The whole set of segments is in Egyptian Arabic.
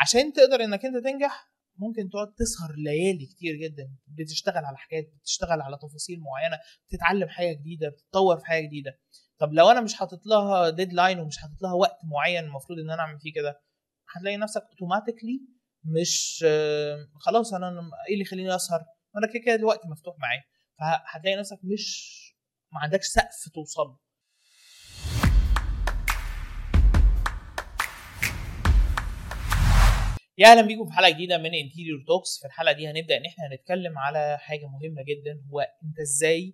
عشان تقدر انك انت تنجح ممكن تقعد تسهر ليالي كتير جدا بتشتغل على حاجات بتشتغل على تفاصيل معينه بتتعلم حاجه جديده بتتطور في حاجه جديده طب لو انا مش حاطط لها ديدلاين ومش حاطط لها وقت معين المفروض ان انا اعمل فيه كده هتلاقي نفسك اوتوماتيكلي مش آه، خلاص انا ايه اللي يخليني اسهر انا كده كده الوقت مفتوح معايا فهتلاقي نفسك مش ما عندكش سقف توصل له يا اهلا بيكم في حلقه جديده من انتيريور توكس في الحلقه دي هنبدا ان احنا هنتكلم على حاجه مهمه جدا هو انت ازاي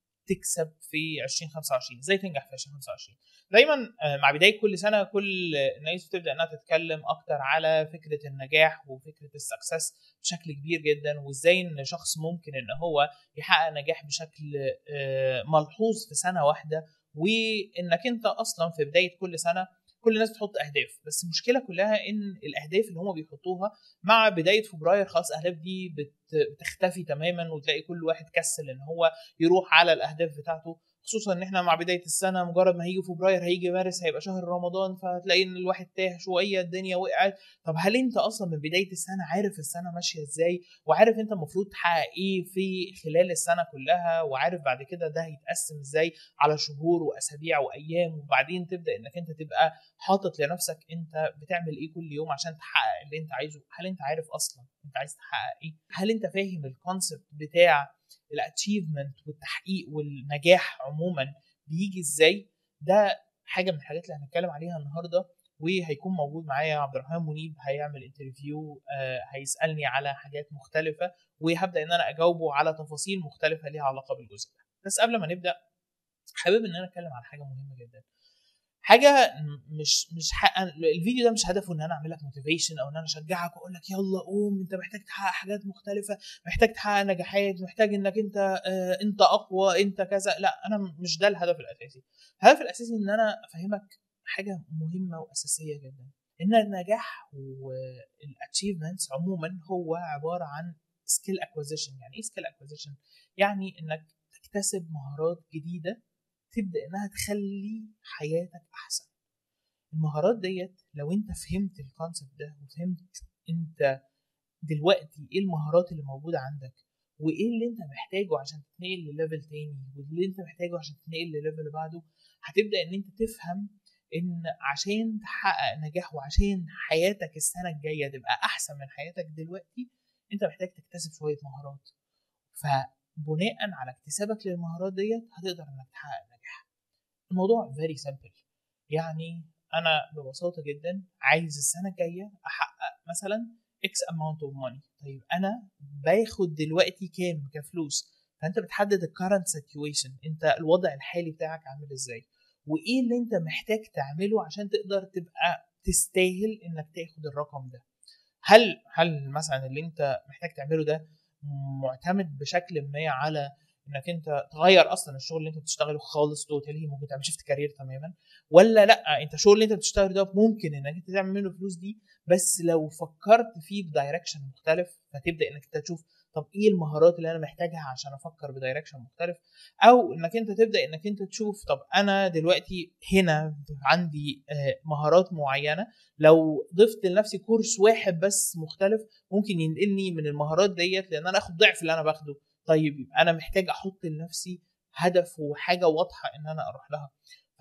تكسب في 2025 ازاي تنجح في 2025 دايما آه، مع بدايه كل سنه كل الناس بتبدا انها تتكلم اكتر على فكره النجاح وفكره السكسس بشكل كبير جدا وازاي ان شخص ممكن ان هو يحقق نجاح بشكل آه، ملحوظ في سنه واحده وانك انت اصلا في بدايه كل سنه كل الناس بتحط اهداف بس المشكله كلها ان الاهداف اللي هم بيحطوها مع بدايه فبراير خلاص الاهداف دي بتختفي تماما وتلاقي كل واحد كسل ان هو يروح على الاهداف بتاعته خصوصا ان احنا مع بدايه السنه مجرد ما هيجي فبراير هيجي مارس هيبقى شهر رمضان فهتلاقي ان الواحد تاه شويه الدنيا وقعت طب هل انت اصلا من بدايه السنه عارف السنه ماشيه ازاي وعارف انت المفروض تحقق ايه في خلال السنه كلها وعارف بعد كده ده هيتقسم ازاي على شهور واسابيع وايام وبعدين تبدا انك انت تبقى حاطط لنفسك انت بتعمل ايه كل يوم عشان تحقق اللي انت عايزه هل انت عارف اصلا انت عايز تحقق ايه هل انت فاهم الكونسبت بتاع الاتشيفمنت والتحقيق والنجاح عموما بيجي ازاي ده حاجه من الحاجات اللي هنتكلم عليها النهارده وهيكون موجود معايا عبد الرحمن منيب هيعمل انترفيو آه هيسالني على حاجات مختلفه وهبدا ان انا اجاوبه على تفاصيل مختلفه ليها علاقه بالجزء ده بس قبل ما نبدا حابب ان انا اتكلم على حاجه مهمه جدا حاجه مش مش حق... الفيديو ده مش هدفه ان انا اعمل لك موتيفيشن او ان انا اشجعك واقول لك يلا قوم انت محتاج تحقق حاجات مختلفه محتاج تحقق نجاحات محتاج انك انت آه انت اقوى انت كذا لا انا مش ده الهدف الاساسي الهدف الاساسي ان انا افهمك حاجه مهمه واساسيه جدا ان النجاح والاتشيفمنتس عموما هو عباره عن سكيل اكوزيشن يعني ايه سكيل اكوزيشن يعني انك تكتسب مهارات جديده تبدا انها تخلي حياتك احسن المهارات ديت لو انت فهمت الكونسبت ده وفهمت انت دلوقتي ايه المهارات اللي موجوده عندك وايه اللي انت محتاجه عشان تتنقل لليفل تاني واللي انت محتاجه عشان تتنقل لليفل اللي بعده هتبدا ان انت تفهم ان عشان تحقق نجاح وعشان حياتك السنه الجايه تبقى احسن من حياتك دلوقتي انت محتاج تكتسب شويه مهارات فبناء على اكتسابك للمهارات ديت هتقدر انك تحقق الموضوع فيري سمبل يعني انا ببساطه جدا عايز السنه الجايه احقق مثلا اكس اماونت اوف ماني طيب انا باخد دلوقتي كام كفلوس فانت بتحدد الكرنت سيتويشن انت الوضع الحالي بتاعك عامل ازاي وايه اللي انت محتاج تعمله عشان تقدر تبقى تستاهل انك تاخد الرقم ده هل هل مثلا اللي انت محتاج تعمله ده معتمد بشكل ما على انك انت تغير اصلا الشغل اللي انت بتشتغله خالص توتالي ممكن تعمل شيفت كارير تماما ولا لا انت الشغل اللي انت بتشتغله ده ممكن انك انت تعمل منه فلوس دي بس لو فكرت فيه بدايركشن مختلف فتبدا انك انت تشوف طب ايه المهارات اللي انا محتاجها عشان افكر بدايركشن مختلف او انك انت تبدا انك انت تشوف طب انا دلوقتي هنا عندي آه، مهارات معينه لو ضفت لنفسي كورس واحد بس مختلف ممكن ينقلني من المهارات ديت لان انا اخد ضعف اللي انا باخده طيب يبقى انا محتاج احط لنفسي هدف وحاجه واضحه ان انا اروح لها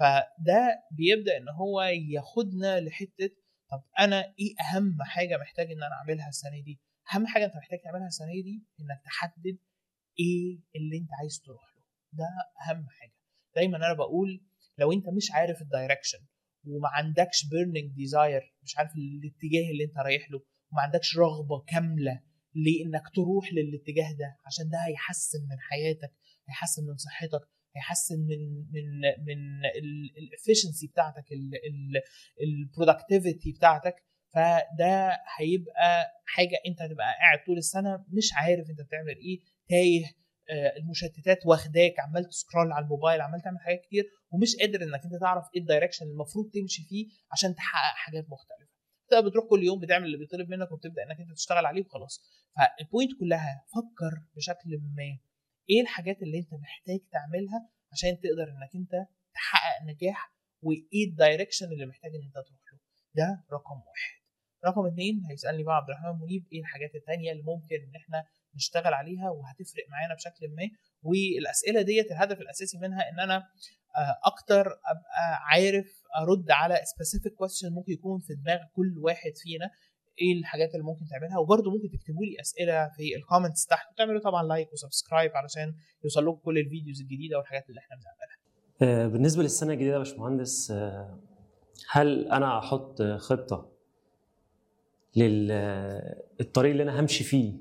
فده بيبدا ان هو ياخدنا لحته طب انا ايه اهم حاجه محتاج ان انا اعملها السنه دي اهم حاجه انت محتاج تعملها السنه دي انك تحدد ايه اللي انت عايز تروح له ده اهم حاجه دايما انا بقول لو انت مش عارف الدايركشن وما عندكش بيرنينج ديزاير مش عارف الاتجاه اللي انت رايح له وما عندكش رغبه كامله لانك تروح للاتجاه ده عشان ده هيحسن من حياتك هيحسن من صحتك هيحسن من من من الافشنسي بتاعتك البرودكتيفيتي بتاعتك فده هيبقى حاجه انت هتبقى قاعد طول السنه مش عارف انت بتعمل ايه تايه آه، المشتتات واخداك عمال تسكرول على الموبايل عمال تعمل حاجات كتير ومش قادر انك انت تعرف ايه الدايركشن المفروض تمشي فيه عشان تحقق حاجات مختلفه انت بتروح كل يوم بتعمل اللي بيطلب منك وبتبدا انك انت تشتغل عليه وخلاص فالبوينت كلها فكر بشكل ما ايه الحاجات اللي انت محتاج تعملها عشان تقدر انك انت تحقق نجاح وايه الدايركشن اللي محتاج ان انت تروح له ده رقم واحد رقم اثنين هيسالني بقى عبد الرحمن منيب ايه الحاجات التانية اللي ممكن ان احنا نشتغل عليها وهتفرق معانا بشكل ما والاسئله ديت الهدف الاساسي منها ان انا اكتر ابقى عارف ارد على سبيسيفيك كويستشن ممكن يكون في دماغ كل واحد فينا ايه الحاجات اللي ممكن تعملها وبرده ممكن تكتبوا لي اسئله في الكومنتس تحت وتعملوا طبعا لايك وسبسكرايب علشان يوصل لكم كل الفيديوز الجديده والحاجات اللي احنا بنعملها. بالنسبه للسنه الجديده يا باشمهندس هل انا احط خطه للطريق اللي انا همشي فيه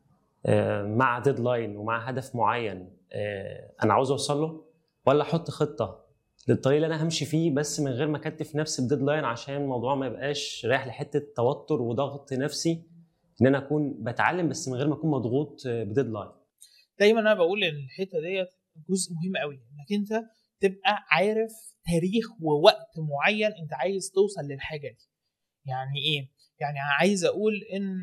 مع ديدلاين ومع هدف معين انا عاوز اوصل له ولا احط خطه للطريق اللي انا همشي فيه بس من غير ما اكتف نفسي بديدلاين عشان الموضوع ما يبقاش رايح لحته توتر وضغط نفسي ان انا اكون بتعلم بس من غير ما اكون مضغوط بديدلاين دايما انا بقول ان الحته ديت جزء مهم قوي انك انت تبقى عارف تاريخ ووقت معين انت عايز توصل للحاجه دي يعني ايه يعني عايز اقول ان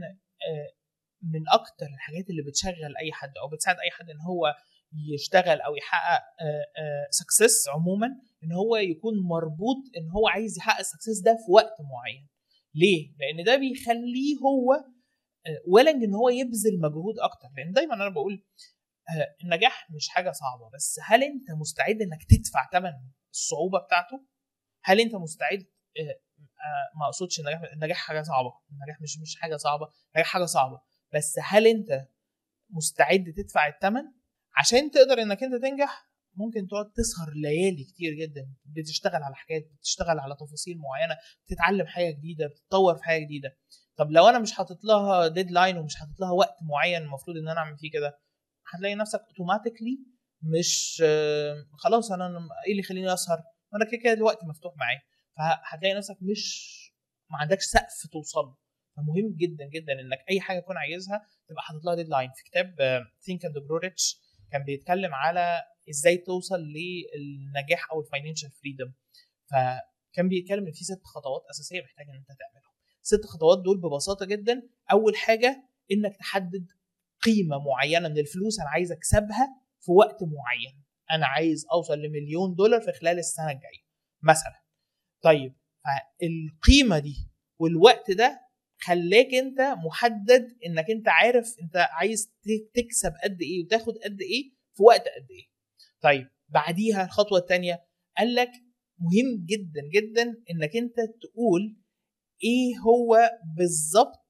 من اكتر الحاجات اللي بتشغل اي حد او بتساعد اي حد ان هو يشتغل او يحقق سكسس عموما ان هو يكون مربوط ان هو عايز يحقق السكسس ده في وقت معين ليه لان ده بيخليه هو ولنج ان هو يبذل مجهود اكتر لان دايما انا بقول النجاح مش حاجه صعبه بس هل انت مستعد انك تدفع ثمن الصعوبه بتاعته هل انت مستعد ما اقصدش النجاح النجاح حاجه صعبه النجاح مش مش حاجه صعبه النجاح حاجه صعبه بس هل انت مستعد تدفع الثمن عشان تقدر انك انت تنجح ممكن تقعد تسهر ليالي كتير جدا بتشتغل على حاجات بتشتغل على تفاصيل معينه بتتعلم حاجه جديده بتتطور في حاجه جديده طب لو انا مش حاطط لها ديدلاين ومش حاطط لها وقت معين المفروض ان انا اعمل فيه كده هتلاقي نفسك اوتوماتيكلي مش خلاص انا ايه اللي يخليني اسهر انا كده كده الوقت مفتوح معايا فهتلاقي نفسك مش ما عندكش سقف توصل له فمهم جدا جدا انك اي حاجه تكون عايزها تبقى حاطط لها ديدلاين في كتاب ثينك اند جرو ريتش كان بيتكلم على ازاي توصل للنجاح او الفاينانشال فريدم فكان بيتكلم ان في ست خطوات اساسيه محتاج ان انت تعملهم ست خطوات دول ببساطه جدا اول حاجه انك تحدد قيمه معينه من الفلوس انا عايز اكسبها في وقت معين انا عايز اوصل لمليون دولار في خلال السنه الجايه مثلا طيب فالقيمه دي والوقت ده خلاك انت محدد انك انت عارف انت عايز تكسب قد ايه وتاخد قد ايه في وقت قد ايه طيب بعديها الخطوه الثانيه قال لك مهم جدا جدا انك انت تقول ايه هو بالظبط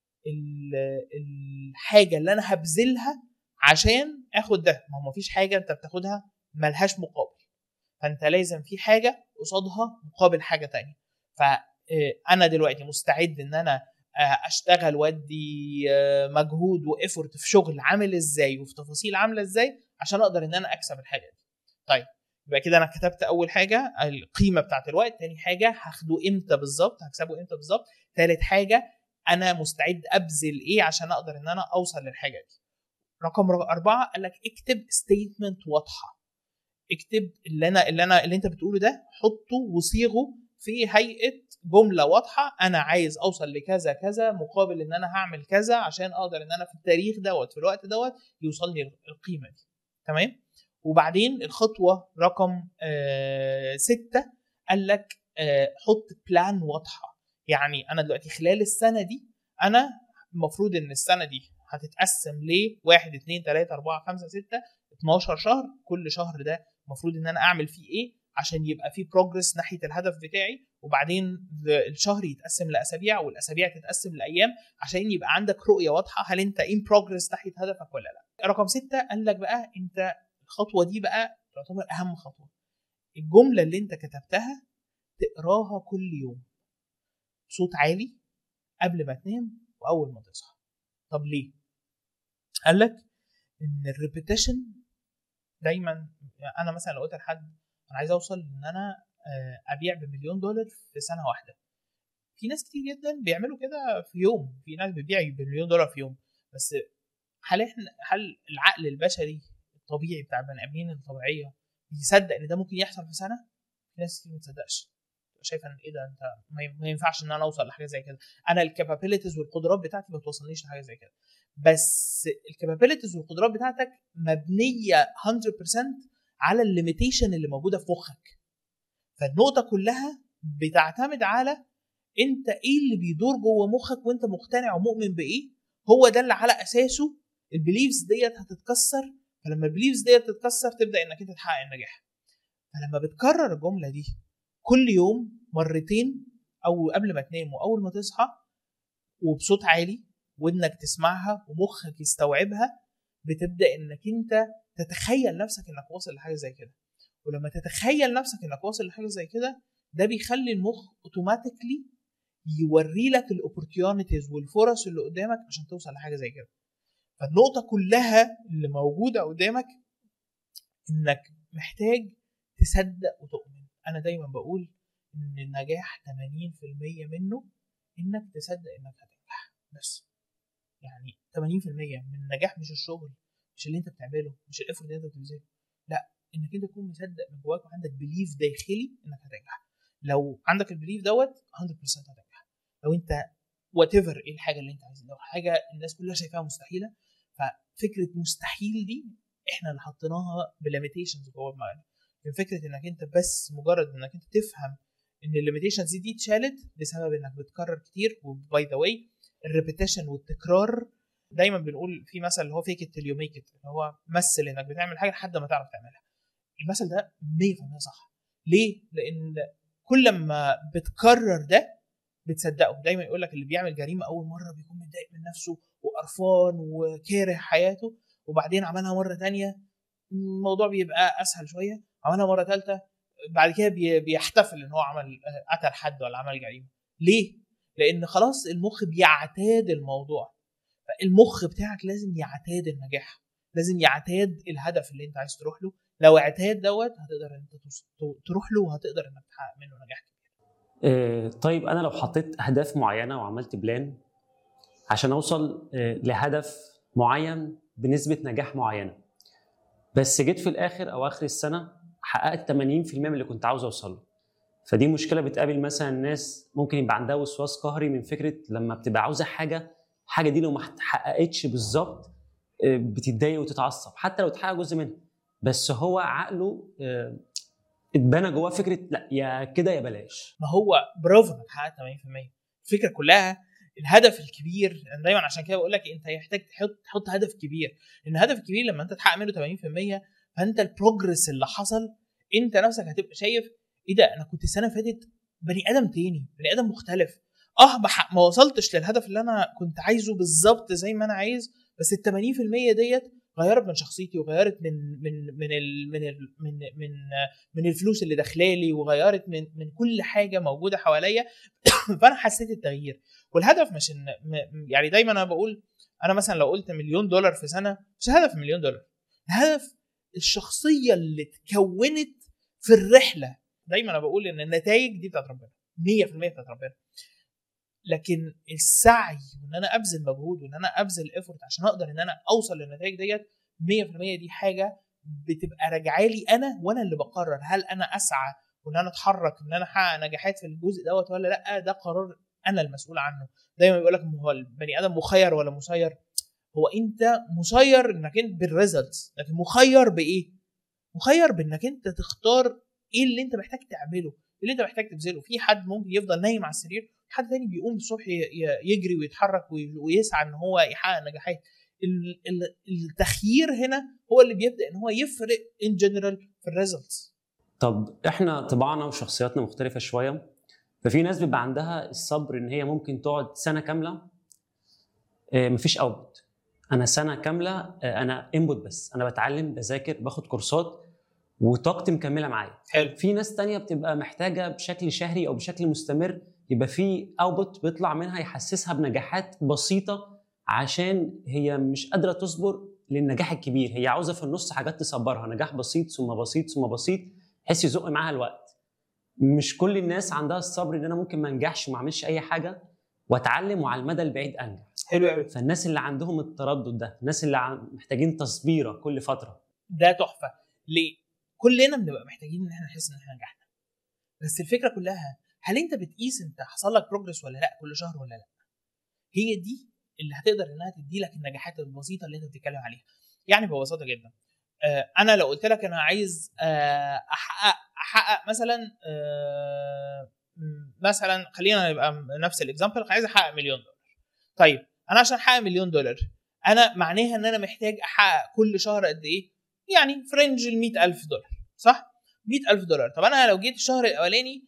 الحاجه اللي انا هبذلها عشان اخد ده ما هو مفيش حاجه انت بتاخدها ملهاش مقابل فانت لازم في حاجه قصادها مقابل حاجه تانية فانا دلوقتي مستعد ان انا اشتغل وادي مجهود وافورت في شغل عامل ازاي وفي تفاصيل عامله ازاي عشان اقدر ان انا اكسب الحاجه دي طيب يبقى كده انا كتبت اول حاجه القيمه بتاعت الوقت تاني حاجه هاخده امتى بالظبط هكسبه امتى بالظبط تالت حاجه انا مستعد ابذل ايه عشان اقدر ان انا اوصل للحاجه دي رقم أربعة قال لك اكتب ستيتمنت واضحة اكتب اللي انا اللي انا اللي انت بتقوله ده حطه وصيغه في هيئه جمله واضحه انا عايز اوصل لكذا كذا مقابل ان انا هعمل كذا عشان اقدر ان انا في التاريخ دوت في الوقت دوت يوصل لي القيمه دي تمام وبعدين الخطوه رقم آه ستة قال لك آه حط بلان واضحه يعني انا دلوقتي خلال السنه دي انا المفروض ان السنه دي هتتقسم ل 1 2 3 4 5 6 12 شهر كل شهر ده المفروض ان انا اعمل فيه ايه عشان يبقى في بروجرس ناحيه الهدف بتاعي وبعدين الشهر يتقسم لاسابيع والاسابيع تتقسم لايام عشان يبقى عندك رؤيه واضحه هل انت ان بروجرس ناحيه هدفك ولا لا رقم ستة قال لك بقى انت الخطوه دي بقى تعتبر اهم خطوه الجمله اللي انت كتبتها تقراها كل يوم بصوت عالي قبل ما تنام واول ما تصحى طب ليه قال لك ان الريبيتيشن دايما يعني انا مثلا لو قلت لحد انا عايز اوصل ان انا ابيع بمليون دولار في سنه واحده في ناس كتير جدا بيعملوا كده في يوم في ناس بتبيع بمليون دولار في يوم بس هل احنا هل العقل البشري الطبيعي بتاع البني ادمين الطبيعيه بيصدق ان ده ممكن يحصل في سنه في ناس كتير ما تصدقش شايفه ان ايه ده انت ما ينفعش ان انا اوصل لحاجه زي كده انا الكابابيلتيز والقدرات بتاعتي ما توصلنيش لحاجه زي كده بس الكابابيلتيز والقدرات بتاعتك مبنيه 100% على الليميتيشن اللي موجوده في مخك فالنقطه كلها بتعتمد على انت ايه اللي بيدور جوه مخك وانت مقتنع ومؤمن بايه هو ده اللي على اساسه البيليفز ديت هتتكسر فلما البيليفز ديت تتكسر تبدا انك انت تحقق النجاح فلما بتكرر الجمله دي كل يوم مرتين او قبل ما تنام واول ما تصحى وبصوت عالي ودنك تسمعها ومخك يستوعبها بتبدا انك انت تتخيل نفسك انك واصل لحاجه زي كده ولما تتخيل نفسك انك واصل لحاجه زي كده ده بيخلي المخ اوتوماتيكلي يوري لك الاوبورتيونيتيز والفرص اللي قدامك عشان توصل لحاجه زي كده فالنقطه كلها اللي موجوده قدامك انك محتاج تصدق وتؤمن انا دايما بقول ان النجاح 80% منه انك تصدق انك هتنجح بس يعني 80% من النجاح مش الشغل مش اللي انت بتعمله مش الافورت اللي انت بتبذله لا انك انت تكون مصدق من جواك وعندك بليف داخلي انك هتنجح لو عندك البليف دوت 100% هتنجح لو انت وات ايفر ايه الحاجه اللي انت عايزها لو حاجه الناس كلها شايفاها مستحيله ففكره مستحيل دي احنا اللي حطيناها بليميتيشنز جوه دماغنا من فكره انك انت بس مجرد انك انت تفهم ان الليميتيشنز دي اتشالت بسبب انك بتكرر كتير وباي ذا واي الريبيتيشن والتكرار دايما بنقول في مثل اللي هو فيك ات يو ميك ات اللي هو مثل انك بتعمل حاجه لحد ما تعرف تعملها المثل ده 100% صح ليه؟ لان كل ما بتكرر ده بتصدقه دايما يقول لك اللي بيعمل جريمه اول مره بيكون متضايق من نفسه وقرفان وكاره حياته وبعدين عملها مره تانية الموضوع بيبقى اسهل شويه عملها مره ثالثه بعد كده بيحتفل ان هو عمل قتل حد ولا عمل جريمه ليه لان خلاص المخ بيعتاد الموضوع فالمخ بتاعك لازم يعتاد النجاح لازم يعتاد الهدف اللي انت عايز تروح له لو اعتاد دوت هتقدر انت تروح له وهتقدر انك تحقق منه نجاح كبير آه، طيب انا لو حطيت اهداف معينه وعملت بلان عشان اوصل آه، لهدف معين بنسبه نجاح معينه بس جيت في الاخر او اخر السنه حققت 80% من اللي كنت عاوز اوصل له فدي مشكله بتقابل مثلا الناس ممكن يبقى عندها وسواس قهري من فكره لما بتبقى عاوزه حاجه حاجه دي لو ما اتحققتش بالظبط آه، بتتضايق وتتعصب حتى لو اتحقق جزء منها بس هو عقله اتبنى جواه فكره لا يا كده يا بلاش ما هو برافو انك حققت 80% الفكره كلها الهدف الكبير انا دايما عشان كده بقول لك انت محتاج تحط تحط هدف كبير لان الهدف الكبير لما انت تحقق منه 80% فانت البروجرس اللي حصل انت نفسك هتبقى شايف ايه ده انا كنت السنه فاتت بني ادم تاني بني ادم مختلف اه ما وصلتش للهدف اللي انا كنت عايزه بالظبط زي ما انا عايز بس ال 80% ديت غيرت من شخصيتي وغيرت من من من ال من ال من من من الفلوس اللي داخلالي وغيرت من من كل حاجه موجوده حواليا فانا حسيت التغيير والهدف مش ان يعني دايما انا بقول انا مثلا لو قلت مليون دولار في سنه مش هدف مليون دولار الهدف الشخصيه اللي اتكونت في الرحله دايما انا بقول ان النتائج دي بتاعت ربنا 100% بتاعت ربنا لكن السعي وان انا ابذل مجهود وان انا ابذل ايفورت عشان اقدر ان انا اوصل للنتائج ديت 100% دي حاجه بتبقى راجعه لي انا وانا اللي بقرر هل انا اسعى وان انا اتحرك ان انا احقق نجاحات في الجزء دوت ولا لا ده قرار انا المسؤول عنه دايما بيقول لك هو البني ادم مخير ولا مسير هو انت مسير انك انت بالريزلتس لكن مخير بايه مخير بانك انت تختار ايه اللي انت محتاج تعمله اللي انت محتاج تبذله في حد ممكن يفضل نايم على السرير حد تاني بيقوم الصبح يجري ويتحرك ويسعى ان هو يحقق نجاحات التخيير هنا هو اللي بيبدا ان هو يفرق ان جنرال في الريزلتس طب احنا طباعنا وشخصياتنا مختلفه شويه ففي ناس بيبقى عندها الصبر ان هي ممكن تقعد سنه كامله آه، مفيش اوتبوت انا سنه كامله آه، انا انبوت بس انا بتعلم بذاكر باخد كورسات وطاقتي مكمله معايا حلو في ناس تانية بتبقى محتاجه بشكل شهري او بشكل مستمر يبقى في اوتبوت بيطلع منها يحسسها بنجاحات بسيطه عشان هي مش قادره تصبر للنجاح الكبير هي عاوزه في النص حاجات تصبرها نجاح بسيط ثم بسيط ثم بسيط بحيث يزق معاها الوقت مش كل الناس عندها الصبر ان انا ممكن ما انجحش وما اعملش اي حاجه واتعلم وعلى المدى البعيد انجح حلو قوي فالناس اللي عندهم التردد ده الناس اللي محتاجين تصبيره كل فتره ده تحفه ليه كلنا بنبقى محتاجين ان احنا نحس ان احنا نجحنا بس الفكره كلها هل انت بتقيس انت حصل لك بروجرس ولا لا كل شهر ولا لا هي دي اللي هتقدر انها تدي لك النجاحات البسيطه اللي انت بتتكلم عليها يعني ببساطه جدا آه، انا لو قلت لك انا عايز آه، احقق احقق مثلا م- مثلا خلينا نبقى م- نفس الاكزامبل عايز احقق مليون دولار طيب انا عشان احقق مليون دولار انا معناها ان انا محتاج احقق كل شهر قد ايه يعني فرنج ال 100000 دولار صح 100000 دولار طب انا لو جيت الشهر الاولاني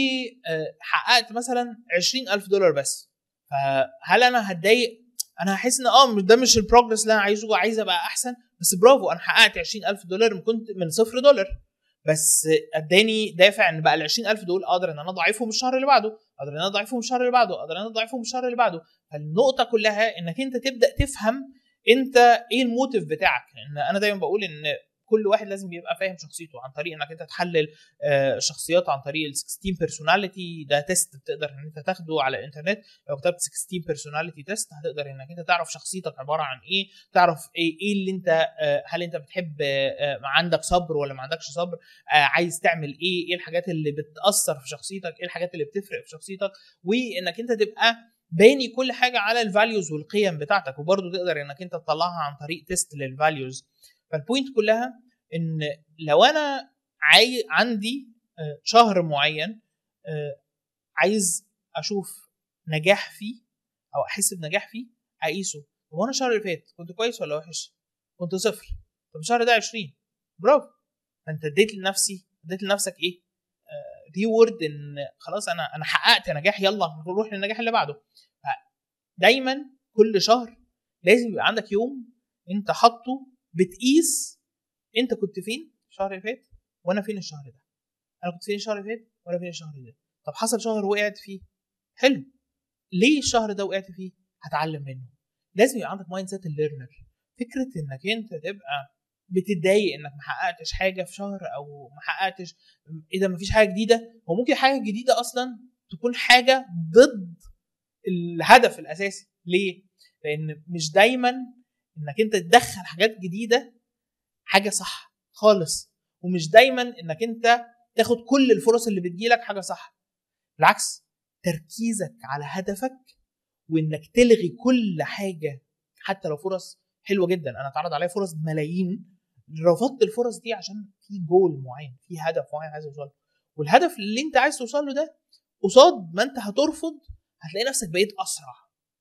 وحققت مثلا 20000 دولار بس فهل انا هتضايق انا هحس ان اه ده مش البروجرس اللي انا عايزه عايز ابقى احسن بس برافو انا حققت 20000 دولار من كنت من صفر دولار بس اداني دافع ان بقى ال 20000 دول اقدر ان انا اضاعفهم الشهر اللي بعده اقدر ان انا اضاعفهم الشهر اللي بعده اقدر ان انا اضاعفهم الشهر اللي بعده فالنقطه كلها انك انت تبدا تفهم انت ايه الموتيف بتاعك لان انا دايما بقول ان كل واحد لازم يبقى فاهم شخصيته عن طريق انك انت تحلل آه، شخصيات عن طريق ال 16 بيرسوناليتي ده تيست بتقدر ان انت تاخده على الانترنت لو كتبت 16 بيرسوناليتي تيست هتقدر انك انت تعرف شخصيتك عباره عن ايه تعرف ايه ايه اللي انت آه، هل انت بتحب آه، آه، عندك صبر ولا ما عندكش صبر آه، عايز تعمل ايه ايه الحاجات اللي بتاثر في شخصيتك ايه الحاجات اللي بتفرق في شخصيتك وانك انت تبقى باني كل حاجه على الفاليوز والقيم بتاعتك وبرضه تقدر انك انت تطلعها عن طريق تيست للفاليوز فالبوينت كلها ان لو انا عاي... عندي آه، شهر معين آه، عايز اشوف نجاح فيه او احس بنجاح فيه اقيسه هو انا الشهر اللي فات كنت كويس ولا وحش؟ كنت صفر طب الشهر ده 20 برافو فانت اديت لنفسي اديت لنفسك ايه؟ ريورد ان خلاص انا انا حققت نجاح يلا نروح للنجاح اللي بعده دايما كل شهر لازم يبقى عندك يوم انت حاطه بتقيس انت كنت فين الشهر اللي فات وانا فين الشهر ده انا كنت فين الشهر اللي فات وانا فين الشهر ده طب حصل شهر وقعت فيه حلو ليه الشهر ده وقعت فيه هتعلم منه لازم يبقى عندك مايند سيت الليرنر فكره انك انت تبقى بتتضايق انك ما حققتش حاجه في شهر او ما حققتش ايه ده ما فيش حاجه جديده هو ممكن حاجه جديده اصلا تكون حاجه ضد الهدف الاساسي ليه لان مش دايما انك انت تدخل حاجات جديده حاجه صح خالص ومش دايما انك انت تاخد كل الفرص اللي بتجيلك حاجه صح بالعكس تركيزك على هدفك وانك تلغي كل حاجه حتى لو فرص حلوه جدا انا اتعرض عليا فرص ملايين رفضت الفرص دي عشان في جول معين في هدف معين عايز اوصل له والهدف اللي انت عايز توصل له ده قصاد ما انت هترفض هتلاقي نفسك بقيت اسرع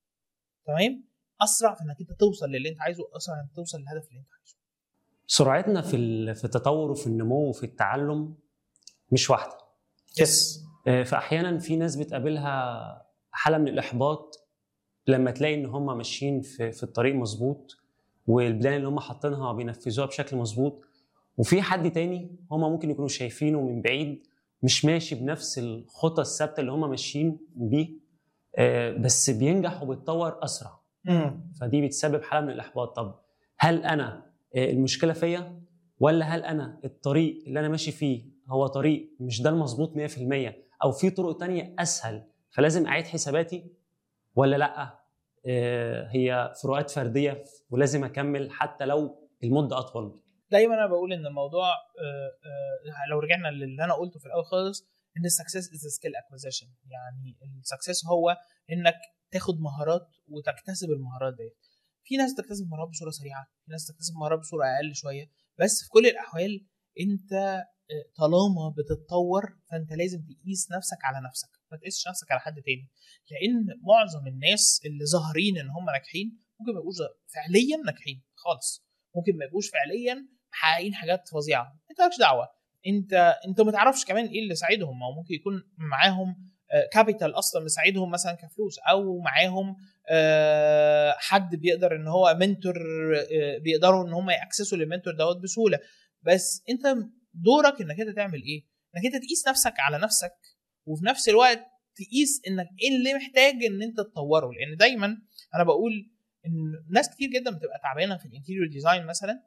تمام اسرع في انك انت توصل للي انت عايزه اسرع انك توصل للهدف اللي انت عايزه سرعتنا في ال- في التطور وفي النمو وفي التعلم مش واحده يس آه، فاحيانا في ناس بتقابلها حاله من الاحباط لما تلاقي ان هم ماشيين في, في الطريق مظبوط والبلان اللي هم حاطينها بينفذوها بشكل مظبوط وفي حد تاني هم ممكن يكونوا شايفينه من بعيد مش ماشي بنفس الخطى الثابته اللي هم ماشيين بيه آه، بس بينجح وبيتطور اسرع فدي بتسبب حاله من الاحباط طب هل انا آه، المشكله فيا ولا هل انا الطريق اللي انا ماشي فيه هو طريق مش ده المظبوط 100% او في طرق تانية اسهل فلازم اعيد حساباتي ولا لا آه، هي فروقات فرديه ولازم اكمل حتى لو المده اطول دايما انا بقول ان الموضوع آه، آه، لو رجعنا للي انا قلته في الاول خالص ان السكسس از سكيل اكوزيشن يعني السكسس هو انك تاخد مهارات وتكتسب المهارات دي في ناس تكتسب مهارات بصوره سريعه في ناس تكتسب مهارات بصوره اقل شويه بس في كل الاحوال انت آه، طالما بتتطور فانت لازم تقيس نفسك على نفسك ما تقيسش نفسك على حد تاني لان معظم الناس اللي ظاهرين ان هم ناجحين ممكن ما يبقوش فعليا ناجحين خالص ممكن ما يبقوش فعليا محققين حاجات فظيعه انت مالكش دعوه انت انت ما تعرفش كمان ايه اللي ساعدهم او ممكن يكون معاهم كابيتال اصلا مساعدهم مثلا كفلوس او معاهم آه، حد بيقدر ان هو منتور آه، بيقدروا ان هم ياكسسوا للمنتور دوت بسهوله بس انت دورك انك انت تعمل ايه؟ انك انت تقيس نفسك على نفسك وفي نفس الوقت تقيس انك ايه اللي محتاج ان انت تطوره لان دايما انا بقول ان ناس كتير جدا بتبقى تعبانه في الانتيريور ديزاين مثلا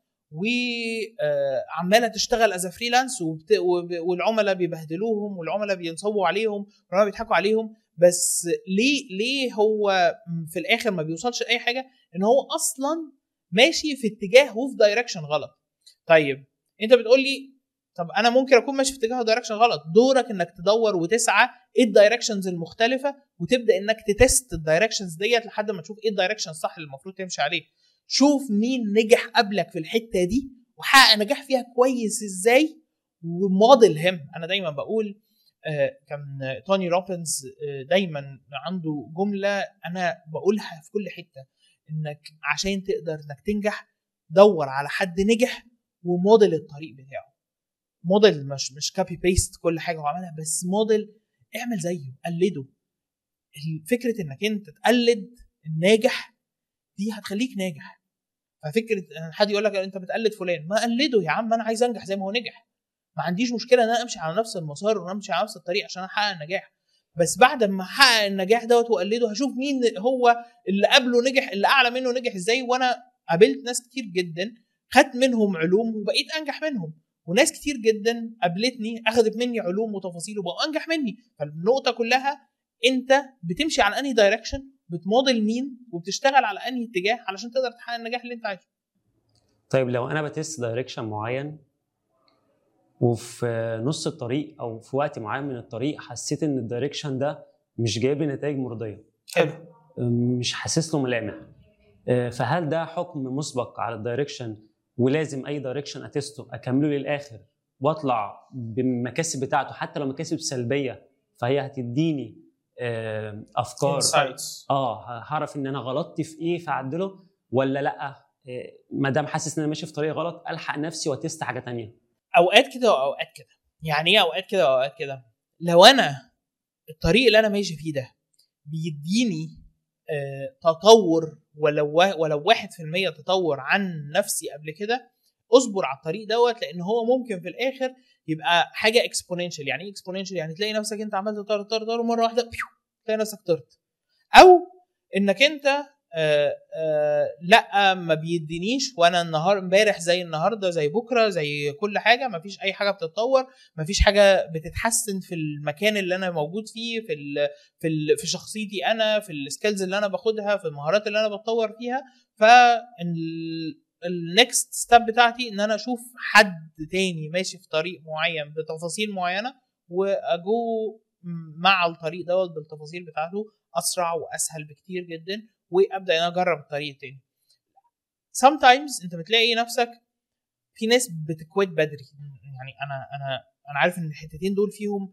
وعماله تشتغل از فريلانس والعملاء بيبهدلوهم والعملاء بينصبوا عليهم والعملاء بيضحكوا عليهم بس ليه ليه هو في الاخر ما بيوصلش لاي حاجه ان هو اصلا ماشي في اتجاه وفي دايركشن غلط طيب انت بتقول لي طب انا ممكن اكون ماشي في اتجاه دايركشن غلط دورك انك تدور وتسعى ايه الدايركشنز المختلفه وتبدا انك تتست الدايركشنز ديت لحد ما تشوف ايه الدايركشن الصح اللي المفروض تمشي عليه شوف مين نجح قبلك في الحته دي وحقق نجاح فيها كويس ازاي وموديل هم انا دايما بقول آه، كان توني روبنز آه، دايما عنده جمله انا بقولها في كل حته انك عشان تقدر انك تنجح دور على حد نجح وموديل الطريق بتاعه موديل مش مش كابي بيست كل حاجه هو عملها بس موديل اعمل زيه قلده فكره انك انت تقلد الناجح دي هتخليك ناجح ففكره ان حد يقول لك انت بتقلد فلان ما قلده يا عم انا عايز انجح زي ما هو نجح ما عنديش مشكله ان انا امشي على نفس المسار وان امشي على نفس الطريق عشان احقق النجاح بس بعد ما احقق النجاح دوت واقلده هشوف مين هو اللي قبله نجح اللي اعلى منه نجح ازاي وانا قابلت ناس كتير جدا خدت منهم علوم وبقيت انجح منهم وناس كتير جدا قابلتني اخذت مني علوم وتفاصيل وبقوا انجح مني فالنقطه كلها انت بتمشي على انهي دايركشن بتموديل مين وبتشتغل على انهي اتجاه علشان تقدر تحقق النجاح اللي انت عايزه طيب لو انا بتست دايركشن معين وفي نص الطريق او في وقت معين من الطريق حسيت ان الدايركشن ده مش جايب لي نتائج مرضيه حلو مش حاسس له ملامح آه، فهل ده حكم مسبق على الدايركشن ولازم اي دايركشن اتسته اكمله للاخر واطلع بالمكاسب بتاعته حتى لو مكاسب سلبيه فهي هتديني آه، افكار insights. اه هعرف ان انا غلطت في ايه فاعدله ولا لا آه، ما دام حاسس ان انا ماشي في طريق غلط الحق نفسي واتست حاجه تانية اوقات كده واوقات كده يعني ايه اوقات كده واوقات كده لو انا الطريق اللي انا ماشي فيه ده بيديني آه، تطور ولو وا- ولو واحد في المية تطور عن نفسي قبل كده اصبر على الطريق دوت لان هو ممكن في الاخر يبقى حاجه اكسبوننشال يعني ايه اكسبوننشال يعني تلاقي نفسك انت عمال تطير تطير تطير مره واحده بيو تلاقي نفسك طرت او انك انت آه آه لا ما بيدينيش وانا النهار امبارح زي النهارده زي بكره زي كل حاجه ما فيش اي حاجه بتتطور ما فيش حاجه بتتحسن في المكان اللي انا موجود فيه في ال في ال في شخصيتي انا في السكيلز اللي انا باخدها في المهارات اللي انا بتطور فيها ف النكست ستيب بتاعتي ان انا اشوف حد تاني ماشي في طريق معين بتفاصيل معينه واجو مع الطريق دوت بالتفاصيل بتاعته اسرع واسهل بكتير جدا وابدا ان انا اجرب الطريق التاني sometimes انت بتلاقي نفسك في ناس بتكويت بدري يعني انا انا انا عارف ان الحتتين دول فيهم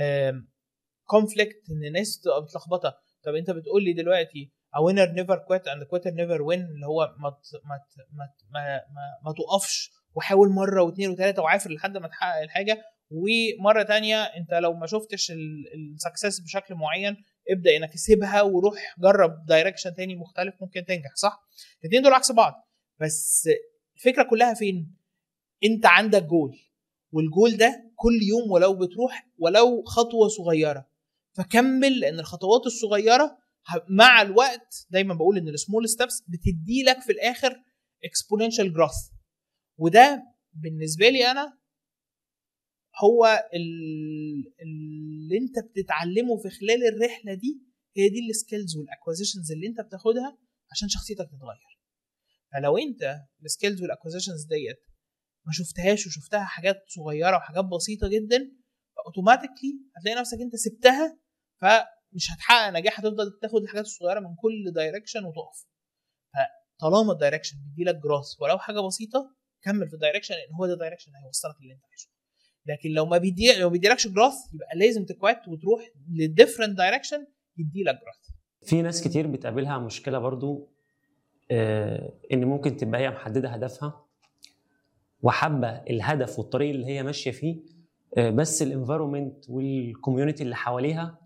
كونفليكت ان الناس تبقى متلخبطه طب انت بتقول لي دلوقتي a winner never quit and a quitter never win اللي هو ما ت- ما ت- ما ت- ما, ما, ما تقفش وحاول مره واثنين وثلاثه وعافر لحد ما تحقق الحاجه ومره تانية انت لو ما شفتش السكسس بشكل معين ابدا انك سيبها وروح جرب دايركشن تاني مختلف ممكن تنجح صح الاثنين دول عكس بعض بس الفكره كلها فين انت عندك جول والجول ده كل يوم ولو بتروح ولو خطوه صغيره فكمل لان الخطوات الصغيره ه- مع الوقت دايما بقول ان السمول ستيبس بتدي لك في الاخر اكسبوننشال جروث وده بالنسبه لي انا هو ال- اللي انت بتتعلمه في خلال الرحله دي هي دي السكيلز والاكوزيشنز اللي انت بتاخدها عشان شخصيتك تتغير فلو انت السكيلز والاكوزيشنز ديت ما شفتهاش وشفتها حاجات صغيره وحاجات بسيطه جدا فاوتوماتيكلي هتلاقي نفسك انت سبتها فمش هتحقق نجاح هتفضل تاخد الحاجات الصغيره من كل دايركشن وتقف فطالما الدايركشن بيديلك جروث ولو حاجه بسيطه كمل في الدايركشن لان هو ده الدايركشن اللي هيوصلك اللي انت عايزه لكن لو ما بيدي لو ما بيديلكش جروث يبقى لازم تكوات وتروح لديفرنت دايركشن يديلك جروث في ناس كتير بتقابلها مشكله برضو آه، ان ممكن تبقى هي محدده هدفها وحابه الهدف والطريق اللي هي ماشيه فيه آه، بس الانفيرومنت والكوميونتي اللي حواليها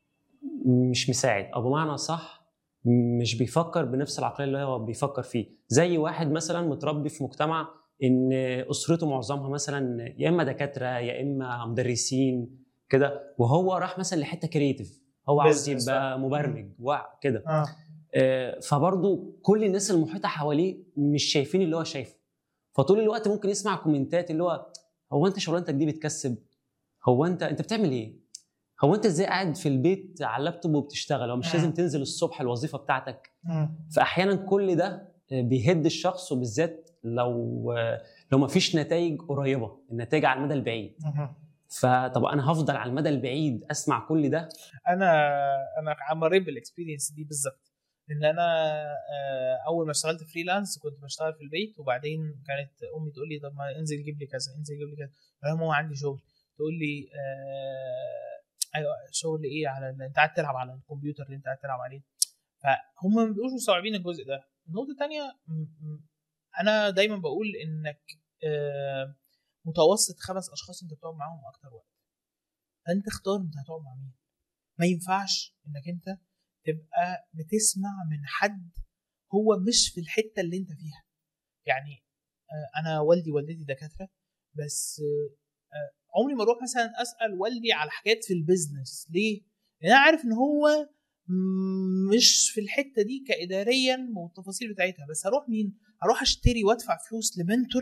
مش مساعد او بمعنى صح مش بيفكر بنفس العقليه اللي هو بيفكر فيه زي واحد مثلا متربي في مجتمع ان اسرته معظمها مثلا يا اما دكاتره يا اما مدرسين كده وهو راح مثلا لحته كرييتيف هو عاوز Business. يبقى مبرمج وكده اه آه، فبرضه كل الناس المحيطه حواليه مش شايفين اللي هو شايفه فطول الوقت ممكن يسمع كومنتات اللي هو هو انت شغلانتك دي بتكسب هو انت انت بتعمل ايه هو انت ازاي قاعد في البيت على اللابتوب وبتشتغل هو مش مم. لازم تنزل الصبح الوظيفه بتاعتك مم. فاحيانا كل ده آه، بيهد الشخص وبالذات لو آه، لو ما فيش نتائج قريبه النتائج على المدى البعيد مم. فطب انا هفضل على المدى البعيد اسمع كل ده انا انا مريت بالاكسبيرينس دي بالظبط ان انا آه، اول ما اشتغلت فريلانس كنت بشتغل في البيت وبعدين كانت امي تقول لي طب ما انزل جيب لي كذا انزل جيب لي كذا انا ماما عندي شغل تقول لي آه ايوه شغل ايه على ال- انت قاعد تلعب على الكمبيوتر اللي انت قاعد تلعب عليه فهم ما بيبقوش مستوعبين الجزء ده النقطه الثانيه انا دايما بقول انك آه متوسط خمس اشخاص انت بتقعد معاهم اكتر وقت فانت اختار انت هتقعد مع مين ما ينفعش انك انت تبقى بتسمع من حد هو مش في الحته اللي انت فيها يعني آه، انا والدي ووالدتي دكاتره بس آه، آه، عمري ما اروح مثلا اسال والدي على حاجات في البيزنس ليه؟ لان انا عارف ان هو م- مش في الحته دي كاداريا والتفاصيل بتاعتها بس هروح مين؟ هروح اشتري وادفع فلوس لمنتور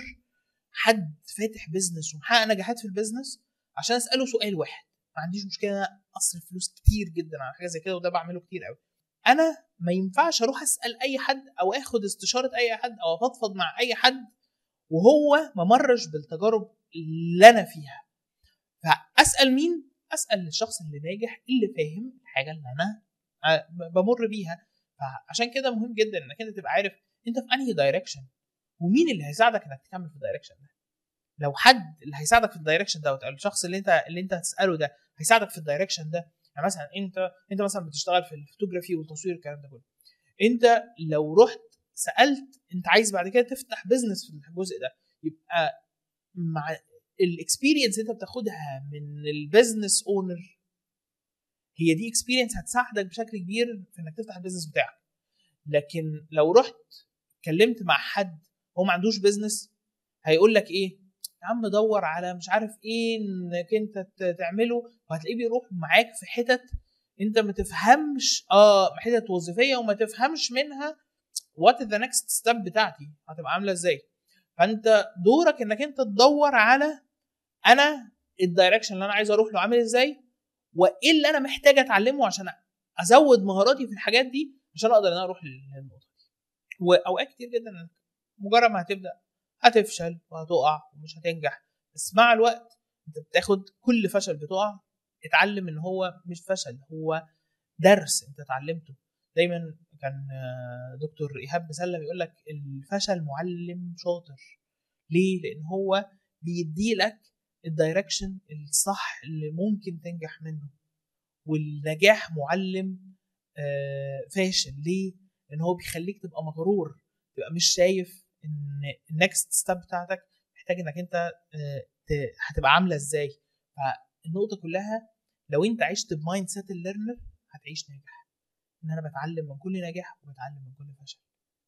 حد فاتح بيزنس ومحقق نجاحات في البيزنس عشان اساله سؤال واحد ما عنديش مشكله إن أنا اصرف فلوس كتير جدا على حاجه زي كده وده بعمله كتير قوي انا ما ينفعش اروح اسال اي حد او اخد استشاره اي حد او افضفض مع اي حد وهو ما مرش بالتجارب اللي انا فيها فاسال مين اسال الشخص اللي ناجح اللي فاهم الحاجه اللي انا آه، بمر بيها فعشان كده مهم جدا انك انت تبقى عارف انت في انهي دايركشن ومين اللي هيساعدك انك تكمل في الدايركشن ده لو حد اللي هيساعدك في الدايركشن ده او الشخص اللي انت اللي انت هتساله ده هيساعدك في الدايركشن ده يعني مثلا انت انت مثلا بتشتغل في الفوتوغرافي والتصوير الكلام ده كله انت لو رحت سالت انت عايز بعد كده تفتح بزنس في الجزء ده يبقى مع الاكسبيرينس انت بتاخدها من البيزنس اونر هي دي اكسبيرينس هتساعدك بشكل كبير في انك تفتح البيزنس بتاعك لكن لو رحت اتكلمت مع حد هو ما عندوش بيزنس هيقول لك ايه يا عم دور على مش عارف ايه انك انت ت- تعمله وهتلاقيه بيروح معاك في حتت انت ما تفهمش اه حتت وظيفيه وما تفهمش منها وات ذا نكست ستيب بتاعتي هتبقى عامله ازاي فانت دورك انك انت تدور على انا الدايركشن اللي انا عايز اروح له عامل ازاي وايه اللي انا محتاج اتعلمه عشان ازود مهاراتي في الحاجات دي عشان اقدر ان انا اروح للنقطه دي واوقات كتير جدا إنك مجرد ما هتبدا هتفشل وهتقع ومش هتنجح بس مع الوقت انت بتاخد كل فشل بتقع اتعلم ان هو مش فشل هو درس انت اتعلمته دايما كان آه، دكتور ايهاب مسلم يقول لك الفشل معلم شاطر ليه لان هو بيدي لك الدايركشن الصح اللي ممكن تنجح منه والنجاح معلم آه، فاشل ليه لان هو بيخليك تبقى مغرور تبقى مش شايف ان النكست ستيب بتاعتك محتاج انك انت آه، ت- هتبقى عامله ازاي فالنقطه كلها لو انت عشت بمايند سيت الليرنر هتعيش ناجح ان انا بتعلم من كل نجاح وبتعلم من كل فشل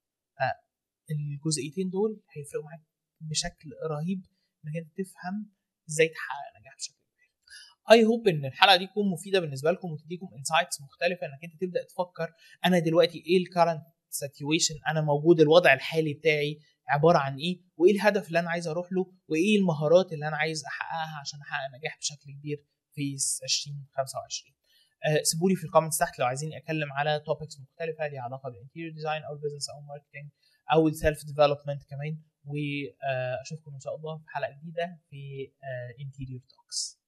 فالجزئيتين دول هيفرقوا معاك بشكل رهيب انك انت تفهم ازاي تحقق نجاح بشكل كبير اي هوب ان الحلقه دي تكون مفيده بالنسبه لكم وتديكم انسايتس مختلفه انك انت تبدا تفكر انا دلوقتي ايه الكرنت سيتويشن انا موجود الوضع الحالي بتاعي عباره عن ايه وايه الهدف اللي انا عايز اروح له وايه المهارات اللي انا عايز احققها عشان احقق نجاح بشكل كبير في 2025 آه، سيبوا لي في الكومنتس تحت لو عايزين اتكلم على توبكس مختلفه ليها علاقه بالانتيريور ديزاين او البيزنس او الماركتنج او السيلف ديفلوبمنت كمان واشوفكم ان شاء الله في حلقه جديده في انتيريور توكس